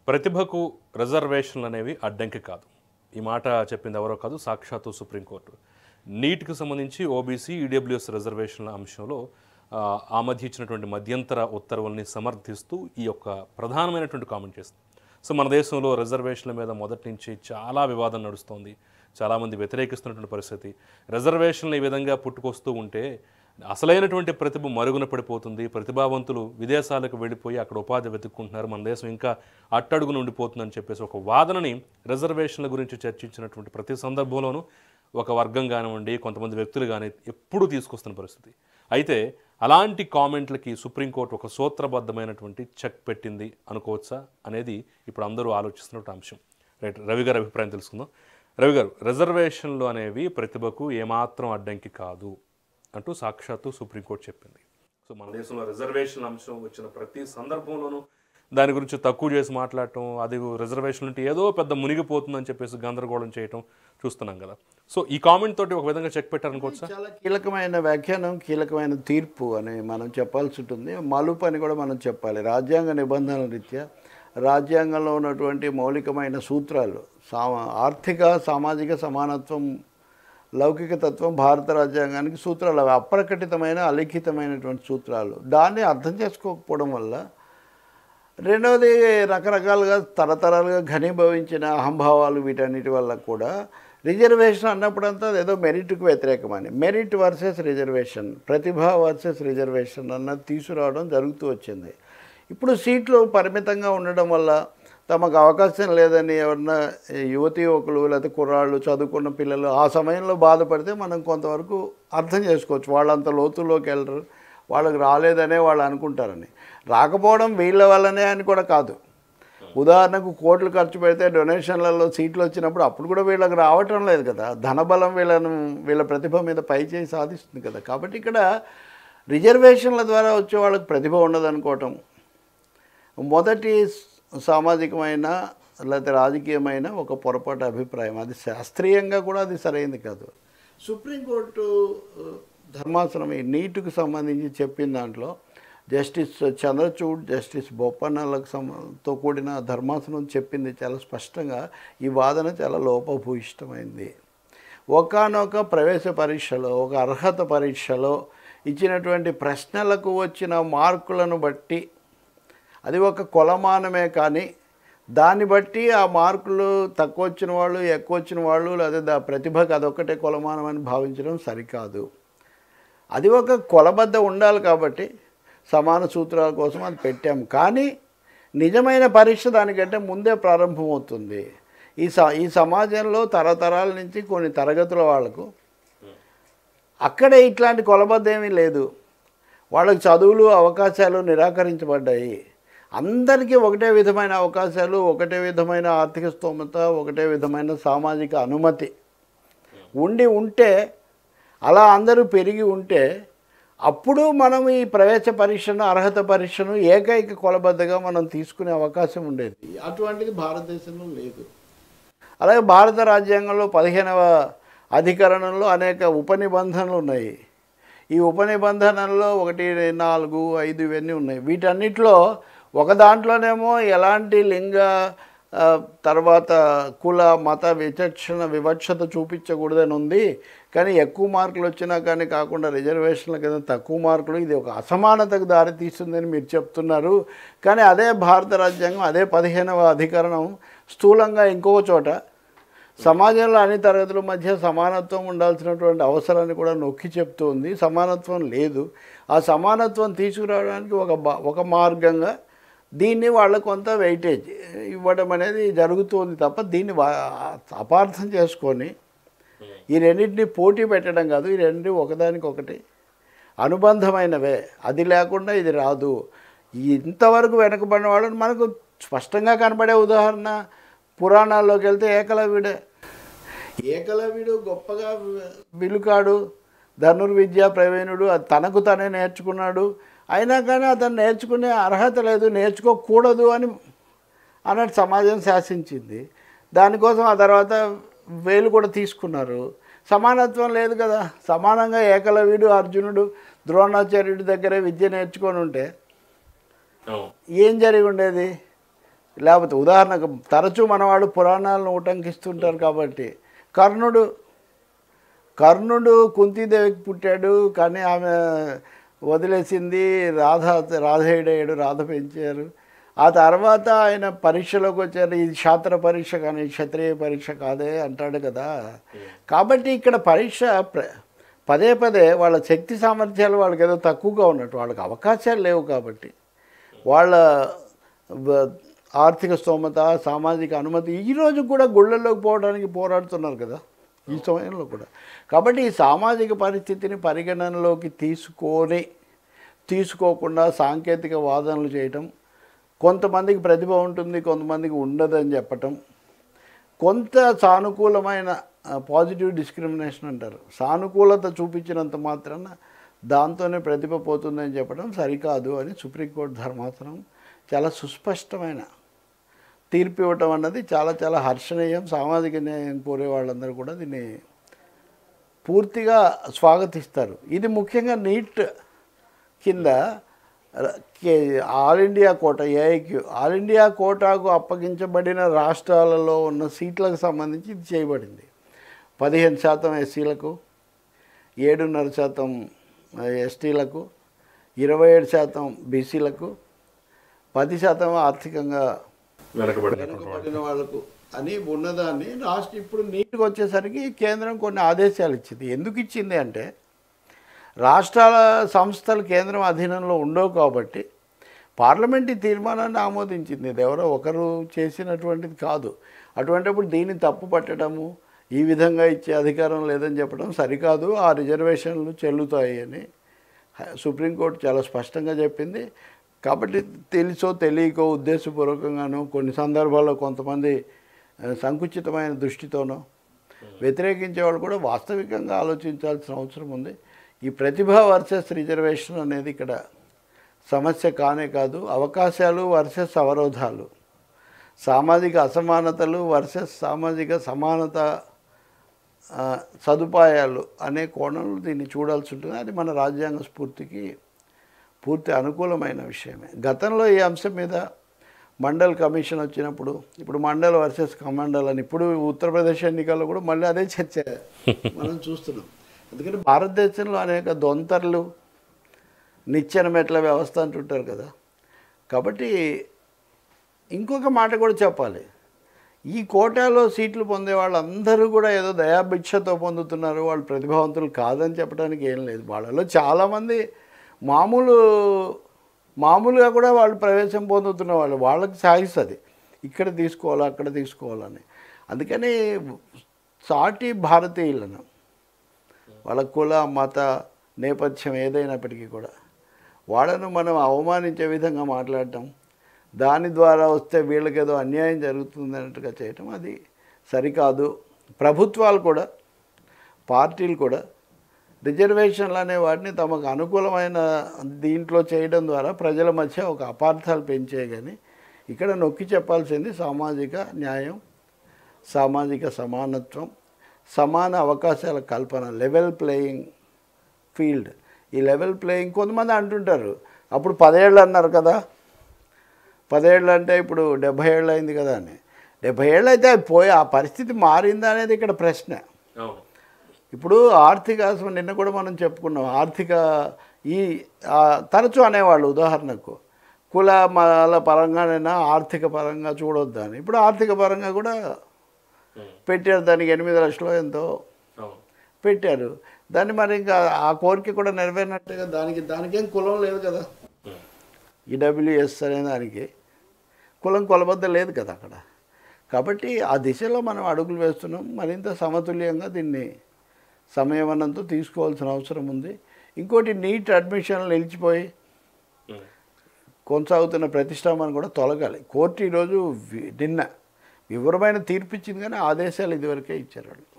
ప్రతిభకు రిజర్వేషన్లు అనేవి అడ్డంకి కాదు ఈ మాట చెప్పింది ఎవరో కాదు సాక్షాత్తు సుప్రీంకోర్టు నీట్కి సంబంధించి ఓబీసీ ఈడబ్ల్యూఎస్ రిజర్వేషన్ల అంశంలో ఆ, ఆ మధ్య ఇచ్చినటువంటి మధ్యంతర ఉత్తర్వుల్ని సమర్థిస్తూ ఈ యొక్క ప్రధానమైనటువంటి కామెంట్ చేస్తుంది సో మన దేశంలో రిజర్వేషన్ల మీద మొదటి నుంచి చాలా వివాదం నడుస్తోంది చాలామంది వ్యతిరేకిస్తున్నటువంటి పరిస్థితి రిజర్వేషన్లు ఈ విధంగా పుట్టుకొస్తూ ఉంటే అసలైనటువంటి ప్రతిభ మరుగున పడిపోతుంది ప్రతిభావంతులు విదేశాలకు వెళ్ళిపోయి అక్కడ ఉపాధి వెతుక్కుంటున్నారు మన దేశం ఇంకా అట్టడుగున ఉండిపోతుందని చెప్పేసి ఒక వాదనని రిజర్వేషన్ల గురించి చర్చించినటువంటి ప్రతి సందర్భంలోనూ ఒక వర్గం కానివ్వండి కొంతమంది వ్యక్తులు కానీ ఎప్పుడూ తీసుకొస్తున్న పరిస్థితి అయితే అలాంటి కామెంట్లకి సుప్రీంకోర్టు ఒక సూత్రబద్ధమైనటువంటి చెక్ పెట్టింది అనుకోవచ్చా అనేది ఇప్పుడు అందరూ ఆలోచిస్తున్న అంశం రైట్ రవి గారి అభిప్రాయం తెలుసుకుందాం రవి గారు రిజర్వేషన్లు అనేవి ప్రతిభకు ఏమాత్రం అడ్డంకి కాదు అంటూ సాక్షాత్తు సుప్రీంకోర్టు చెప్పింది సో మన దేశంలో రిజర్వేషన్ అంశం వచ్చిన ప్రతి సందర్భంలోనూ దాని గురించి తక్కువ చేసి మాట్లాడటం అది రిజర్వేషన్ ఉంటే ఏదో పెద్ద మునిగిపోతుందని చెప్పేసి గందరగోళం చేయటం చూస్తున్నాం కదా సో ఈ కామెంట్ తోటి ఒక విధంగా చెక్ పెట్టారనుకోవచ్చా చాలా కీలకమైన వ్యాఖ్యానం కీలకమైన తీర్పు అని మనం చెప్పాల్సి ఉంటుంది మలుపు అని కూడా మనం చెప్పాలి రాజ్యాంగ నిబంధనల రీత్యా రాజ్యాంగంలో ఉన్నటువంటి మౌలికమైన సూత్రాలు సా ఆర్థిక సామాజిక సమానత్వం లౌకిక తత్వం భారత రాజ్యాంగానికి సూత్రాలు అవి అప్రకటితమైన అలిఖితమైనటువంటి సూత్రాలు దాన్ని అర్థం చేసుకోకపోవడం వల్ల రెండవది రకరకాలుగా తరతరాలుగా ఘనీభవించిన అహంభావాలు వీటన్నిటి వల్ల కూడా రిజర్వేషన్ అన్నప్పుడంతా ఏదో మెరిట్కు వ్యతిరేకమని మెరిట్ వర్సెస్ రిజర్వేషన్ ప్రతిభ వర్సెస్ రిజర్వేషన్ అన్నది తీసుకురావడం జరుగుతూ వచ్చింది ఇప్పుడు సీట్లు పరిమితంగా ఉండడం వల్ల తమకు అవకాశం లేదని ఎవరన్నా యువతి యువకులు లేకపోతే కుర్రాళ్ళు చదువుకున్న పిల్లలు ఆ సమయంలో బాధపడితే మనం కొంతవరకు అర్థం చేసుకోవచ్చు వాళ్ళంత లోతుల్లోకి వెళ్ళరు వాళ్ళకి రాలేదనే వాళ్ళు అనుకుంటారని రాకపోవడం వీళ్ళ వల్లనే అని కూడా కాదు ఉదాహరణకు కోట్లు ఖర్చు పెడితే డొనేషన్లలో సీట్లు వచ్చినప్పుడు అప్పుడు కూడా వీళ్ళకి రావటం లేదు కదా ధనబలం వీళ్ళను వీళ్ళ ప్రతిభ మీద పై చేయి సాధిస్తుంది కదా కాబట్టి ఇక్కడ రిజర్వేషన్ల ద్వారా వచ్చే వాళ్ళకి ప్రతిభ ఉండదనుకోవటం మొదటి సామాజికమైన లేకపోతే రాజకీయమైన ఒక పొరపాటు అభిప్రాయం అది శాస్త్రీయంగా కూడా అది సరైంది కాదు సుప్రీంకోర్టు ఆ, ధర్మాసనం ఈ నీటుకు సంబంధించి చెప్పిన దాంట్లో జస్టిస్ చంద్రచూడ్ జస్టిస్ బొప్పన్నలకు సంతో కూడిన ధర్మాసనం చెప్పింది చాలా స్పష్టంగా ఈ వాదన చాలా లోపభూయిష్టమైంది ఒకానొక ప్రవేశ పరీక్షలో ఒక అర్హత పరీక్షలో ఇచ్చినటువంటి ప్రశ్నలకు వచ్చిన మార్కులను బట్టి అది ఒక కొలమానమే కానీ దాన్ని బట్టి ఆ మార్కులు తక్కువ వచ్చిన వాళ్ళు ఎక్కువ వచ్చిన వాళ్ళు లేదా దా ప్రతిభకు అదొక్కటే కొలమానం అని భావించడం సరికాదు అది ఒక కొలబద్ద ఉండాలి కాబట్టి సమాన సూత్రాల కోసం అది పెట్టాం కానీ నిజమైన పరీక్ష దానికంటే ముందే ప్రారంభమవుతుంది ఈ స ఈ సమాజంలో తరతరాల నుంచి కొన్ని తరగతుల వాళ్ళకు అక్కడే ఇట్లాంటి కొలబద్ద ఏమీ లేదు వాళ్ళకి చదువులు అవకాశాలు నిరాకరించబడ్డాయి అందరికీ ఒకటే విధమైన అవకాశాలు ఒకటే విధమైన ఆర్థిక స్తోమత ఒకటే విధమైన సామాజిక అనుమతి ఉండి ఉంటే అలా అందరూ పెరిగి ఉంటే అప్పుడు మనం ఈ ప్రవేశ పరీక్షను అర్హత పరీక్షను ఏకైక కొలబద్దగా మనం తీసుకునే అవకాశం ఉండేది అటువంటిది భారతదేశంలో లేదు అలాగే భారత రాజ్యాంగంలో పదిహేనవ అధికరణంలో అనేక ఉపనిబంధనలు ఉన్నాయి ఈ ఉపనిబంధనల్లో ఒకటి నాలుగు ఐదు ఇవన్నీ ఉన్నాయి వీటన్నిటిలో ఒక దాంట్లోనేమో ఎలాంటి లింగ ఆ, తర్వాత కుల మత విచక్షణ వివక్షత చూపించకూడదని ఉంది కానీ ఎక్కువ మార్కులు వచ్చినా కానీ కాకుండా రిజర్వేషన్ల కింద తక్కువ మార్కులు ఇది ఒక అసమానతకు దారి తీస్తుందని మీరు చెప్తున్నారు కానీ అదే భారత రాజ్యాంగం అదే పదిహేనవ అధికరణం స్థూలంగా ఇంకొక చోట సమాజంలో అన్ని తరగతుల మధ్య సమానత్వం ఉండాల్సినటువంటి అవసరాన్ని కూడా నొక్కి చెప్తుంది సమానత్వం లేదు ఆ సమానత్వం తీసుకురావడానికి ఒక బా- ఒక మార్గంగా దీన్ని వాళ్ళకు కొంత వెయిటేజ్ ఇవ్వడం అనేది జరుగుతుంది తప్ప దీన్ని వా- అపార్థం చేసుకొని ఈ రెండింటిని పోటీ పెట్టడం కాదు ఈ రెండు ఒకదానికొకటి అనుబంధమైనవే అది లేకుండా ఇది రాదు ఇంతవరకు వెనకబడిన వాళ్ళని మనకు స్పష్టంగా కనపడే ఉదాహరణ పురాణాల్లోకి వెళ్తే ఏకలవ్యుడే ఏకలవ్యుడు గొప్పగా విలుకాడు ధనుర్విద్య ప్రవీణుడు అది తనకు తనే నేర్చుకున్నాడు అయినా కానీ అతను నేర్చుకునే అర్హత లేదు నేర్చుకోకూడదు అని అన్నట్టు సమాజం శాసించింది దానికోసం ఆ తర్వాత వేలు కూడా తీసుకున్నారు సమానత్వం లేదు కదా సమానంగా ఏకలవ్యుడు అర్జునుడు ద్రోణాచార్యుడి దగ్గరే విద్య నేర్చుకొని ఉంటే అవును ఏం జరిగి ఉండేది లేకపోతే ఉదాహరణకు తరచూ మనవాడు పురాణాలను ఉటంకిస్తుంటారు కాబట్టి కర్ణుడు కర్ణుడు కుంతీదేవికి పుట్టాడు కానీ ఆమె వదిలేసింది రాధ రాధేయుడయ్యాడు రాధ పెంచారు ఆ తర్వాత ఆయన పరీక్షలోకి వచ్చారు ఇది శాస్త్ర పరీక్ష కానీ క్షత్రియ పరీక్ష కాదే అంటాడు కదా కాబట్టి ఇక్కడ పరీక్ష ప్ర- పదే పదే వాళ్ళ శక్తి సామర్థ్యాలు వాళ్ళకి ఏదో తక్కువగా ఉన్నట్టు వాళ్ళకి అవకాశాలు లేవు కాబట్టి వాళ్ళ వ- ఆర్థిక స్తోమత సామాజిక అనుమతి ఈ రోజు కూడా గుళ్ళల్లోకి పోవడానికి పోరాడుతున్నారు కదా ఈ సమయంలో కూడా కాబట్టి ఈ సామాజిక పరిస్థితిని పరిగణనలోకి తీసుకొని తీసుకోకుండా సాంకేతిక వాదనలు చేయటం కొంతమందికి ప్రతిభ ఉంటుంది కొంతమందికి ఉండదని చెప్పటం కొంత సానుకూలమైన పాజిటివ్ డిస్క్రిమినేషన్ అంటారు సానుకూలత చూపించినంత మాత్రాన దాంతోనే ప్రతిభ పోతుందని చెప్పడం సరికాదు అని సుప్రీంకోర్టు ధర్మాసనం చాలా సుస్పష్టమైన తీర్పు ఇవ్వటం అన్నది చాలా చాలా హర్షణీయం సామాజిక న్యాయం కోరే వాళ్ళందరూ కూడా దీన్ని పూర్తిగా స్వాగతిస్తారు ఇది ముఖ్యంగా నీట్ కింద ర- కే- all India quota AIQ all India కోటాకు అప్పగించబడిన రాష్ట్రాలలో ఉన్న సీట్లకు సంబంధించి ఇది చేయబడింది పదిహేను శాతం ఎస్సీలకు ఏడున్నర శాతం ఎస్టీలకు ఇరవై ఏడు శాతం బీసీలకు పది శాతం ఆర్థికంగా వెనకబడినటువంటి వెనుకబడిన వాళ్ళకు అని ఉన్నదాన్ని రాష్ట్ర ఇప్పుడు నీటికి వచ్చేసరికి కేంద్రం కొన్ని ఆదేశాలు ఇచ్చింది ఎందుకు ఇచ్చింది అంటే రాష్ట్రాల సంస్థలు కేంద్రం అధీనంలో ఉండవు కాబట్టి పార్లమెంట్ ఈ తీర్మానాన్ని ఆమోదించింది ఇది ఎవరో ఒకరు చేసినటువంటిది కాదు అటువంటిప్పుడు దీన్ని తప్పు పట్టడము ఈ విధంగా ఇచ్చే అధికారం లేదని చెప్పడం సరికాదు ఆ రిజర్వేషన్లు చెల్లుతాయి అని సుప్రీంకోర్టు చాలా స్పష్టంగా చెప్పింది కాబట్టి తెలుసో తెలియకో ఉద్దేశపూర్వకంగానో కొన్ని సందర్భాల్లో కొంతమంది ఆ, సంకుచితమైన దృష్టితోనో వ్యతిరేకించే వాళ్ళు కూడా వాస్తవికంగా ఆలోచించాల్సిన అవసరం ఉంది ఈ ప్రతిభ వర్సెస్ రిజర్వేషన్ అనేది ఇక్కడ సమస్య కానే కాదు అవకాశాలు వర్సెస్ అవరోధాలు సామాజిక అసమానతలు వర్సెస్ సామాజిక సమానత ఆ, సదుపాయాలు అనే కోణంలో దీన్ని చూడాల్సి ఉంటుంది అది మన రాజ్యాంగ స్ఫూర్తికి పూర్తి అనుకూలమైన విషయమే గతంలో ఈ అంశం మీద మండల్ కమిషన్ వచ్చినప్పుడు ఇప్పుడు మండల్ వర్సెస్ కమండల్ అని ఇప్పుడు ఉత్తరప్రదేశ్ ఎన్నికల్లో కూడా మళ్ళీ అదే చర్చ మనం చూస్తున్నాం ఎందుకంటే భారతదేశంలో అనేక దొంతర్లు నిచ్చెన మెట్ల వ్యవస్థ అంటుంటారు కదా కాబట్టి ఇంకొక మాట కూడా చెప్పాలి ఈ కోటాలో సీట్లు పొందే వాళ్ళందరూ కూడా ఏదో దయాభిక్షతో పొందుతున్నారు వాళ్ళు ప్రతిభావంతులు కాదని చెప్పడానికి ఏం లేదు వాళ్ళలో చాలామంది మామూలు మామూలుగా కూడా వాళ్ళు ప్రవేశం పొందుతున్న వాళ్ళు వాళ్ళకి సాగిస్తుంది ఇక్కడ తీసుకోవాలా అక్కడ తీసుకోవాలని అందుకని సాటి భారతీయులను వాళ్ళ కుల మత నేపథ్యం ఏదైనప్పటికీ కూడా వాళ్ళను మనం అవమానించే విధంగా మాట్లాడటం దాని ద్వారా వస్తే వీళ్ళకేదో అన్యాయం జరుగుతుంది అన్నట్టుగా చేయటం అది సరికాదు ప్రభుత్వాలు కూడా పార్టీలు కూడా రిజర్వేషన్లు అనే వాటిని తమకు అనుకూలమైన దీంట్లో చేయడం ద్వారా ప్రజల మధ్య ఒక అపార్థాలు పెంచే కానీ ఇక్కడ నొక్కి చెప్పాల్సింది సామాజిక న్యాయం సామాజిక సమానత్వం సమాన అవకాశాల కల్పన లెవెల్ ప్లేయింగ్ ఫీల్డ్ ఈ లెవెల్ ప్లేయింగ్ కొంతమంది అంటుంటారు అప్పుడు పదేళ్ళు అన్నారు కదా పదేళ్ళు అంటే ఇప్పుడు డెబ్భై ఏళ్ళు అయింది కదా అని డెబ్భై ఏళ్ళు అయితే అది పోయి ఆ పరిస్థితి మారిందా అనేది ఇక్కడ ప్రశ్న అవును ఇప్పుడు ఆర్థిక అసలు నిన్న కూడా మనం చెప్పుకున్నాం ఆర్థిక ఈ ఆ, తరచూ అనేవాళ్ళు ఉదాహరణకు కుల మల పరంగానైనా ఆర్థిక పరంగా చూడొద్దని ఇప్పుడు ఆర్థిక పరంగా కూడా పెట్టారు దానికి ఎనిమిది లక్షలు ఎంతో అవును పెట్టారు దాన్ని మరి ఇంకా ఆ కోరిక కూడా నెరవేరినట్టుగా దానికి దానికేం కులం లేదు కదా ఈడబ్ల్యూఎస్ అనే దానికి కులం కొలబద్ద లేదు కదా అక్కడ కాబట్టి ఆ దిశలో మనం అడుగులు వేస్తున్నాం మరింత సమతుల్యంగా దీన్ని సమయవనంతో తీసుకోవాల్సిన అవసరం ఉంది ఇంకోటి నీట్ అడ్మిషన్లు నిలిచిపోయి కొనసాగుతున్న ప్రతిష్టాపన కూడా తొలగాలి కోర్టు ఈరోజు వి- నిన్న వివరమైన తీర్పు ఇచ్చింది కానీ ఆదేశాలు ఇదివరకే ఇచ్చారు వాళ్ళు